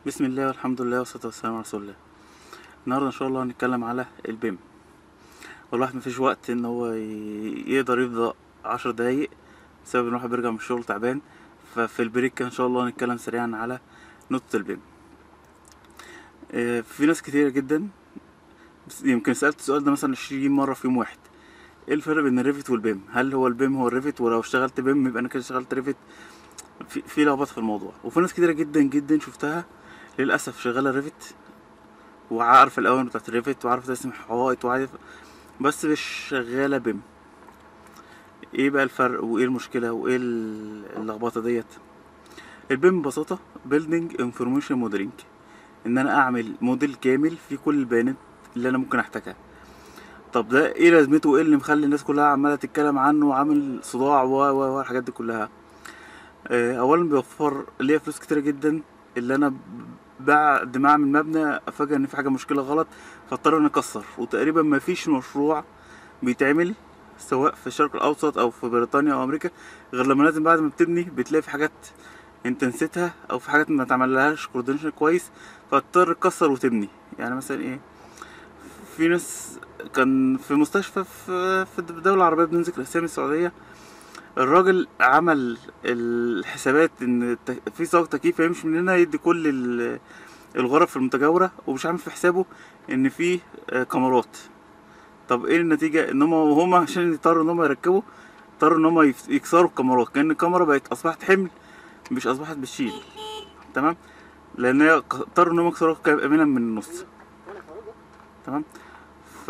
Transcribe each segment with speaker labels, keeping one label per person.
Speaker 1: بسم الله والحمد لله والصلاة والسلام على رسول الله النهاردة ان شاء الله هنتكلم على البيم والواحد مفيش وقت ان هو ي- يقدر يفضى عشر دقايق بسبب ان الواحد بيرجع من الشغل تعبان ففي البريك كده ان شاء الله هنتكلم سريعا على نقطة البيم آه، في ناس كتيرة جدا بس يمكن سألت السؤال ده مثلا عشرين مرة في يوم واحد ايه الفرق بين الريفت والبيم هل هو البيم هو الريفت ولو اشتغلت بيم يبقى انا كده اشتغلت ريفت في في لخبطه في الموضوع وفي ناس كتيره جدا جدا شفتها للاسف شغاله ريفت وعارف الاوامر بتاعت الريفت وعارف ترسم حوائط وعارف بس مش شغاله بيم ايه بقى الفرق وايه المشكله وايه ال- اللخبطه ديت البيم ببساطه building information modeling ان انا اعمل موديل كامل فيه كل البيانات اللي انا ممكن احتاجها طب ده ايه لازمته وايه اللي مخلي الناس كلها عماله تتكلم عنه وعامل صداع و و و الحاجات دي كلها آه، اولا بيوفر ليا فلوس كتيره جدا اللي انا ب- بعد ما اعمل مبنى افاجئ ان في حاجه مشكله غلط فاضطر اني اكسر وتقريبا ما فيش مشروع بيتعمل سواء في الشرق الاوسط او في بريطانيا او امريكا غير لما لازم بعد ما بتبني بتلاقي في حاجات انت نسيتها او في حاجات ما تعملهاش كوردينيشن كويس فتضطر تكسر وتبني يعني مثلا ايه في ناس كان في مستشفى في في الدولة العربية بدون ذكر اسامي السعودية الراجل عمل الحسابات ان الت- في صاج تكييف هيمشي من هنا يدي كل ال- الغرف المتجاورة ومش عامل في حسابه ان في آه، كاميرات طب ايه النتيجة ان هم وهم عشان يضطروا ان هم يركبوا اضطروا ان هم يف- يكسروا الكاميرات كأن الكاميرا بقت اصبحت حمل مش اصبحت بتشيل تمام لان هي ق- اضطروا ان هم يكسروها كاملا من النص تمام ف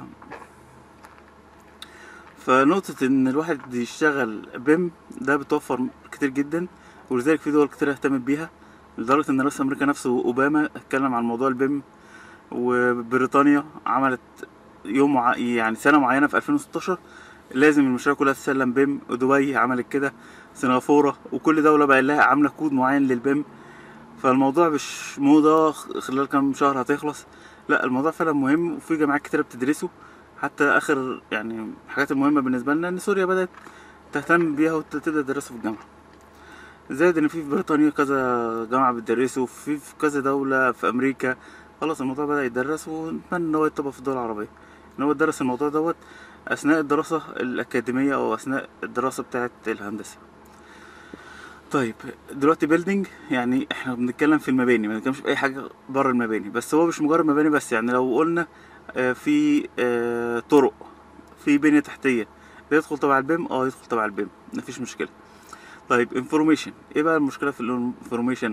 Speaker 1: فنقطة إن الواحد يشتغل بيم ده بتوفر كتير جدا ولذلك في دول كتير اهتمت بيها لدرجة إن رئيس أمريكا نفسه أوباما اتكلم عن موضوع البيم وبريطانيا عملت يوم مع... يعني سنة معينة في 2016 لازم المشاريع كلها تسلم بيم ودبي عملت كده سنغافورة وكل دولة بقى لها عاملة كود معين للبيم فالموضوع مش موضة خلال كام شهر هتخلص لا الموضوع فعلا مهم وفي جامعات كتيرة بتدرسه حتى اخر يعني الحاجات المهمه بالنسبه لنا ان سوريا بدات تهتم بيها وتبدا تدرسه في الجامعه زائد ان في في بريطانيا كذا جامعه بتدرسه في في كذا دوله في امريكا خلاص الموضوع بدا يدرس ونتمنى ان هو يطبق في الدول العربيه ان هو يدرس الموضوع دوت اثناء الدراسه الاكاديميه او اثناء الدراسه بتاعه الهندسه طيب دلوقتي بيلدينج يعني احنا بنتكلم في المباني ما بنتكلمش في اي حاجه بره المباني بس هو مش مجرد مباني بس يعني لو قلنا آه، في آه، طرق في بنية تحتية ده يدخل تبع البيم اه يدخل تبع البيم مفيش مشكلة طيب انفورميشن ايه بقى المشكلة في الانفورميشن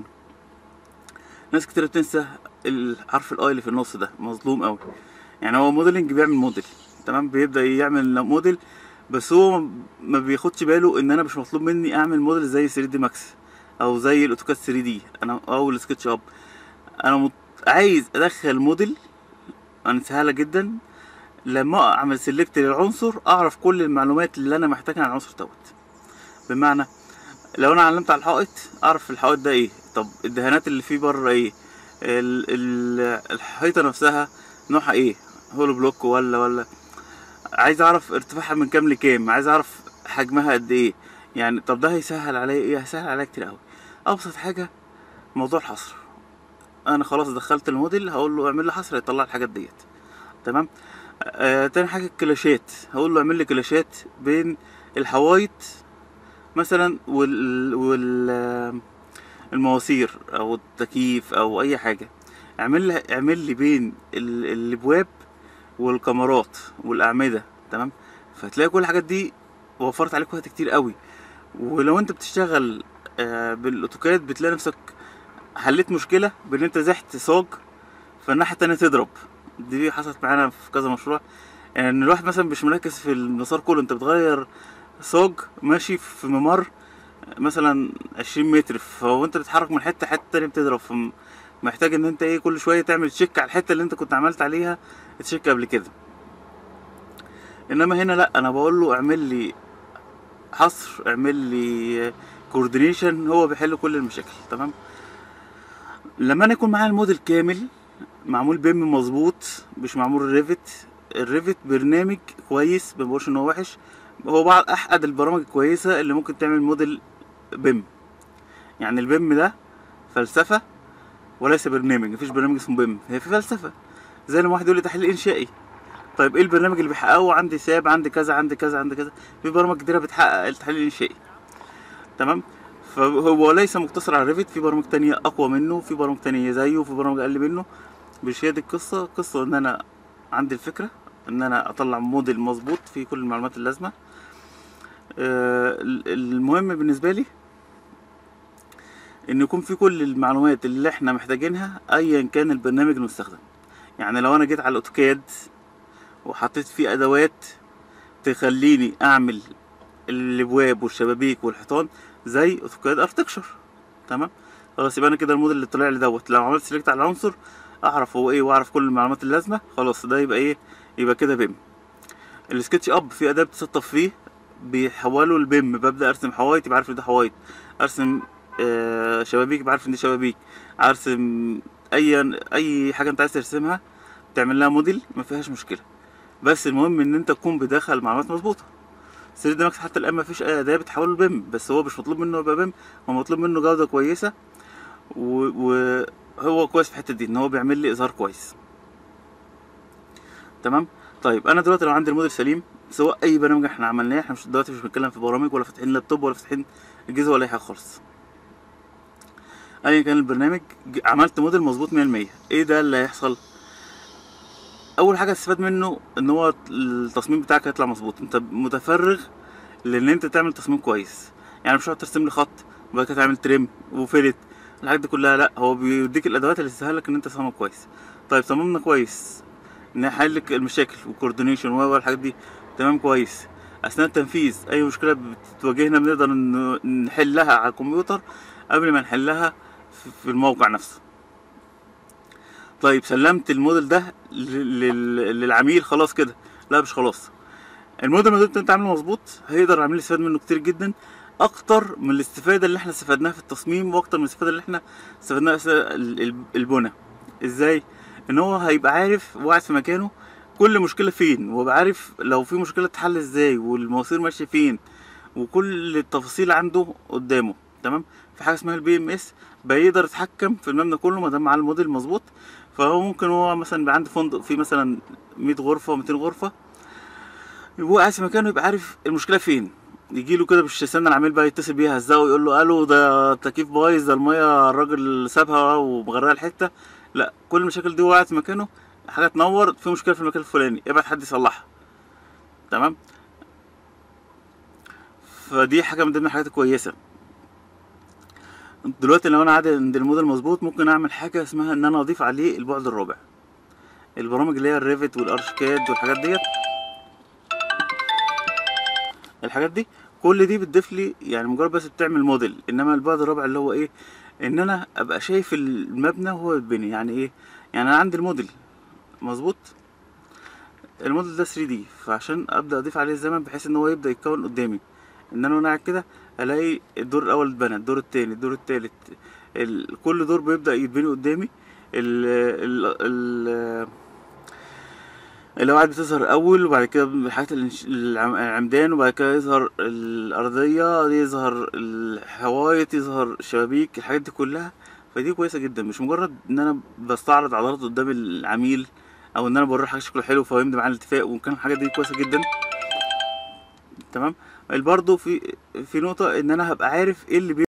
Speaker 1: ناس كتير بتنسى الحرف الاي اللي في النص ده مظلوم قوي يعني هو موديلنج بيعمل موديل تمام بيبدأ يعمل موديل بس هو ما بياخدش باله ان انا مش مطلوب مني اعمل موديل زي 3 دي ماكس او زي الاوتوكاد 3 دي انا او السكتش اب انا مت... عايز ادخل موديل انا سهله جدا لما اعمل سيلكت للعنصر اعرف كل المعلومات اللي انا محتاجها عن العنصر دوت بمعنى لو انا علمت على الحائط اعرف الحائط ده ايه طب الدهانات اللي فيه بره ايه ال ال الحيطه نفسها نوعها ايه هولو بلوك ولا ولا عايز اعرف ارتفاعها من كام لكام عايز اعرف حجمها قد ايه يعني طب ده هيسهل عليا ايه هيسهل عليا كتير قوي ابسط حاجه موضوع الحصر انا خلاص دخلت الموديل هقول له اعمل لي حصر يطلع الحاجات ديت تمام آه تاني حاجه الكلاشات هقول له اعمل لي كلاشات بين الحوايط مثلا وال وال آه، المواسير او التكييف او اي حاجه اعمل لي اعمل لي بين ال- الابواب والكاميرات والاعمده تمام فتلاقي كل الحاجات دي وفرت عليك وقت كتير قوي ولو انت بتشتغل آه، بالاوتوكاد بتلاقي نفسك حليت مشكله بان انت زحت صاج فالناحيه التانية تضرب دي حصلت معانا في كذا مشروع يعني ان الواحد مثلا مش مركز في المسار كله انت بتغير صاج ماشي في ممر مثلا عشرين متر فهو انت بتتحرك من حته حته تانية بتضرب فمحتاج ان انت ايه كل شويه تعمل تشيك على الحته اللي انت كنت عملت عليها تشيك قبل كده انما هنا لا انا بقول له اعمل لي حصر اعمل لي كوردينيشن هو بيحل كل المشاكل تمام لما انا يكون معايا الموديل كامل معمول بيم مظبوط مش معمول ريفت الريفت برنامج كويس ما بقولش ان هو وحش هو بعض احد البرامج الكويسه اللي ممكن تعمل موديل بيم يعني البيم ده فلسفه وليس برنامج مفيش برنامج اسمه بيم هي في فلسفه زي لما واحد يقول لي تحليل انشائي طيب ايه البرنامج اللي بيحققه عندي ساب عندي كذا عندي كذا عندي كذا في برامج كتيره بتحقق التحليل الانشائي تمام فهو ليس مقتصر على ريفت في برامج تانية اقوى منه في برامج تانية زيه في برامج اقل منه مش هي دي القصه قصه ان انا عندي الفكره ان انا اطلع موديل مظبوط فيه كل المعلومات اللازمه آه، المهم بالنسبه لي ان يكون في كل المعلومات اللي احنا محتاجينها ايا كان البرنامج المستخدم يعني لو انا جيت على الاوتوكاد وحطيت فيه ادوات تخليني اعمل الابواب والشبابيك والحيطان زي اوتوكاد اركتكشر تمام خلاص يبقى انا كده الموديل اللي طلع لي دوت لو عملت سيلكت على العنصر اعرف هو ايه واعرف كل المعلومات اللازمه خلاص ده يبقى ايه يبقى كده بيم السكتش اب في اداه بتسطب فيه بيحوله لبيم ببدا ارسم حوايط يبقى عارف ان ده حوايط ارسم آه شبابيك يبقى عارف ان دي شبابيك ارسم اي اي حاجه انت عايز ترسمها تعمل لها موديل ما فيهاش مشكله بس المهم ان انت تكون بداخل معلومات مظبوطه 3 دي ماكس حتى الان ما فيش اي اداه بتحوله لبيم بس هو مش مطلوب منه يبقى بيم هو مطلوب منه جوده كويسه وهو كويس في الحته دي ان هو بيعمل لي اظهار كويس تمام طيب انا دلوقتي لو عندي الموديل سليم سواء اي برنامج احنا عملناه احنا مش دلوقتي مش بنتكلم في برامج ولا فاتحين لابتوب ولا فاتحين اجهزه ولا اي حاجه خالص ايا كان البرنامج ج- عملت موديل مظبوط 100% ايه ده اللي هيحصل اول حاجه تستفاد منه ان هو التصميم بتاعك هيطلع مظبوط انت متفرغ لان انت تعمل تصميم كويس يعني مش هتقعد ترسم لي خط وبعد كده تعمل تريم وفلت الحاجات دي كلها لا هو بيديك الادوات اللي تسهل لك ان انت تصمم كويس طيب صممنا كويس نحل لك المشاكل والكوردينيشن والحاجات دي تمام كويس اثناء التنفيذ اي مشكله بتواجهنا بنقدر ن- نحلها على الكمبيوتر قبل ما نحلها في- في الموقع نفسه طيب سلمت الموديل ده لل- لل- للعميل خلاص كده لا مش خلاص الموديل ما دمت انت عامله مظبوط هيقدر العميل يستفاد منه كتير جدا اكتر من الاستفاده اللي احنا استفدناها في التصميم واكتر من الاستفاده اللي احنا استفدناها في ال- ال- البنى ازاي ان هو هيبقى عارف وقاعد في مكانه كل مشكله فين ويبقى عارف لو في مشكله تتحل ازاي والمواسير ماشيه فين وكل التفاصيل عنده قدامه تمام في حاجه اسمها البي ام اس بيقدر يتحكم في المبنى كله ما دام معاه الموديل مظبوط فهو ممكن هو مثلا يبقى عنده فندق فيه مثلا 100 غرفه 200 غرفه هو قاعد في مكانه يبقى عارف المشكله فين يجي له كده بالشسان العميل بقى يتصل بيه يهزقه ويقول له الو ده التكييف بايظ ده الميه الراجل سابها ومغرقها الحته لا كل المشاكل دي هو قاعد في مكانه حاجه تنور في مشكله في المكان الفلاني ابعت حد يصلحها تمام فدي حاجه من ضمن الحاجات الكويسه دلوقتي لو انا عادي عند الموديل مظبوط ممكن اعمل حاجه اسمها ان انا اضيف عليه البعد الرابع البرامج اللي هي الريفت والارشكاد والحاجات ديت الحاجات دي كل دي بتضيف لي يعني مجرد بس بتعمل موديل انما البعد الرابع اللي هو ايه ان انا ابقى شايف المبنى وهو بيتبني يعني ايه يعني انا عندي الموديل مظبوط الموديل ده 3 دي فعشان ابدا اضيف عليه الزمن بحيث ان هو يبدا يتكون قدامي ان انا وانا قاعد كده الاقي الدور الاول اتبنى الدور التاني الدور التالت ال... كل دور بيبدا يتبني قدامي ال... ال... ال... القواعد بتظهر اول وبعد كده حاجات الانش- العم- العمدان وبعد كده يظهر الارضيه يظهر الحوايط يظهر الشبابيك الحاجات دي كلها فدي كويسه جدا مش مجرد ان انا بستعرض عضلات قدام العميل او ان انا بوريه حاجه شكله حلو فهو يمضي معايا الاتفاق وكان الحاجات دي كويسه جدا تمام برضه في في نقطه ان انا هبقى عارف ايه اللي بي